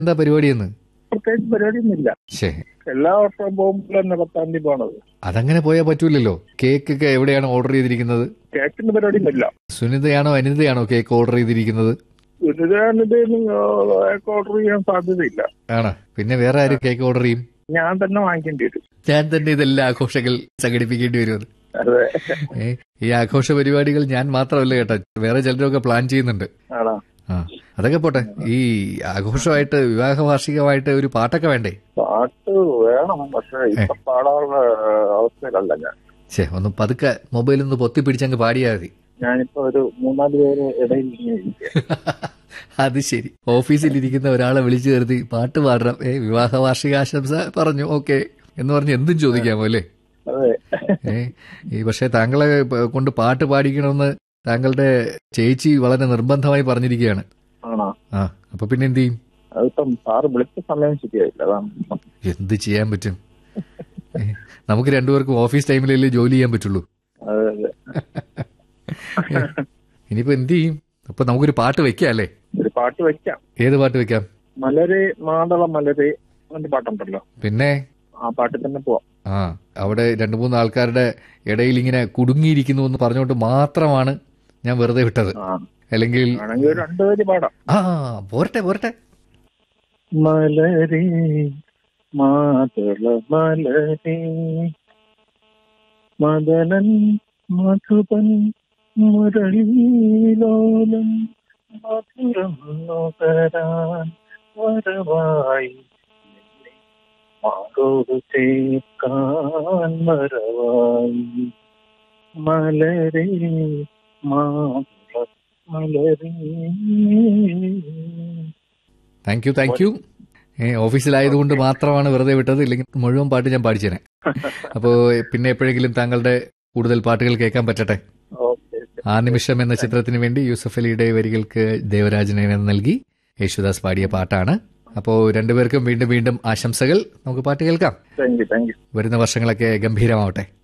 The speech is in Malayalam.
എന്താ പരിപാടിയെന്ന് പ്രത്യേകിച്ച് പരിപാടിയൊന്നുമില്ല ശേ എല്ലാ വർഷവും പോകുമ്പോൾ തന്നെ പത്താം തീയതി പോണത് അതങ്ങനെ പോയാൽ പറ്റൂലല്ലോ കേക്ക് ഒക്കെ എവിടെയാണ് ഓർഡർ ചെയ്തിരിക്കുന്നത് കേക്കിന്റെ പരിപാടിയൊന്നുമില്ല സുനിതയാണോ അനിതയാണോ കേക്ക് ഓർഡർ ചെയ്തിരിക്കുന്നത് ഗുരുദാനത് ഓർഡർ ചെയ്യാൻ സാധ്യതയില്ല ആണ് പിന്നെ വേറെ ആരും കേക്ക് ഓർഡർ ചെയ്യും ഞാൻ തന്നെ വാങ്ങിക്കേണ്ടി വരും ഞാൻ തന്നെ ഇതെല്ലാം ആഘോഷങ്ങൾ സംഘടിപ്പിക്കേണ്ടി വരുമെന്ന് അതെ ഏ, ഈ ആഘോഷ പരിപാടികൾ ഞാൻ മാത്രമല്ല കേട്ടോ വേറെ ചിലരൊക്കെ പ്ലാൻ ചെയ്യുന്നുണ്ട് ആണോ ആ അതൊക്കെ പോട്ടെ ഈ ആഘോഷമായിട്ട് വിവാഹ വാർഷികമായിട്ട് ഒരു പാട്ടൊക്കെ വേണ്ടേ പാട്ട് വേണം പക്ഷെ ഇപ്പൊ പാടാനുള്ള അവസ്ഥയിലല്ല ഞാൻ ഛേ ഒന്ന് പതുക്കെ മൊബൈൽ ഒന്ന് പൊത്തി പിടിച്ചങ്ങ് പാടിയാൽ മതി ഞാനിപ്പോ ഒരു മൂന്നാല് പേര് ഇടയിൽ ഇങ്ങനെ ഇരിക്കുകയാ. അത് ശരി ഓഫീസിൽ ഇരിക്കുന്ന ഒരാളെ വിളിച്ചു കരുതി പാട്ട് പാടണം ഏ വിവാഹ വാർഷികാശംസ പറഞ്ഞു ഓക്കെ എന്ന് പറഞ്ഞ് എന്തും ചോദിക്കാമോ അല്ലേ അതെ ഏ ഈ പക്ഷേ താങ്കളെ പ- കൊണ്ട് പാട്ട് പാടിക്കണമെന്ന് താങ്കളുടെ ചേച്ചി വളരെ നിർബന്ധമായി പറഞ്ഞിരിക്കുകയാണ് ആണോ ആ അപ്പൊ പിന്നെ എന്ത് ചെയ്യും അതിപ്പം സാറ് വിളിച്ച സമയം ശരിയായില്ല അതാണ് എന്ത് ചെയ്യാൻ പറ്റും ഏ, നമുക്ക് രണ്ടുപേർക്കും ഓഫീസ് ടൈമിലല്ലേ ജോലി ചെയ്യാൻ പറ്റുള്ളൂ അതെ അതെ ഇനിയിപ്പോ എന്ത് ചെയ്യും അപ്പൊ നമുക്കൊരു പാട്ട് വെക്കാം അല്ലേ ഒരു പാട്ട് വെക്കാം ഏത് പാട്ട് വെക്കാം മലരെ മാതള മലരെ അങ്ങനത്തെ പാട്ടുണ്ടല്ലോ പിന്നെ ആ പാട്ടിൽ തന്നെ പോവാം ആ അവിടെ രണ്ടു മൂന്ന് ആൾക്കാരുടെ ഇടയിൽ ഇങ്ങനെ കുടുങ്ങിയിരിക്കുന്നു എന്ന് പറഞ്ഞുകൊണ്ട് മാത്രമാണ് ഞാൻ വെറുതെ വിട്ടത് ആ അല്ലെങ്കിൽ ആണെങ്കിൽ ഒരു രണ്ടുപേര് പാടാം ആ പോരട്ടെ പോരട്ടെ മലരെ മാതള മലരെ മദനൻ മധുപൻ മുരളീലോലം മധുരം നുകരാൻ വരവായി നിന്നെ മാറോട് ചേർക്കാൻ വരവായി മലരെ മാതള മലരെ താങ്ക് യു താങ്ക് യു ഏ ഓഫീസിലായതുകൊണ്ട് മാത്രമാണ് വെറുതെ വിട്ടത് ഇല്ലെങ്കിൽ മുഴുവൻ പാട്ട് ഞാൻ പാടിച്ചേനെ അപ്പോൾ പിന്നെ എപ്പോഴെങ്കിലും താങ്കളുടെ കൂടുതൽ പാട്ടുകൾ കേൾക്കാൻ പറ്റട്ടെ ഓക്കെ ആ നിമിഷം എന്ന ചിത്രത്തിന് വേണ്ടി യൂസഫ് അലിയുടെ വരികൾക്ക് ദേവരാജനെ നൽകി യേശുദാസ് പാടിയ പാട്ടാണ് അപ്പോൾ രണ്ടുപേർക്കും വീണ്ടും വീണ്ടും ആശംസകൾ നമുക്ക് പാട്ട് കേൾക്കാം താങ്ക് യു താങ്ക് യു വരുന്ന വർഷങ്ങളൊക്കെ ഗംഭീരമാവട്ടെ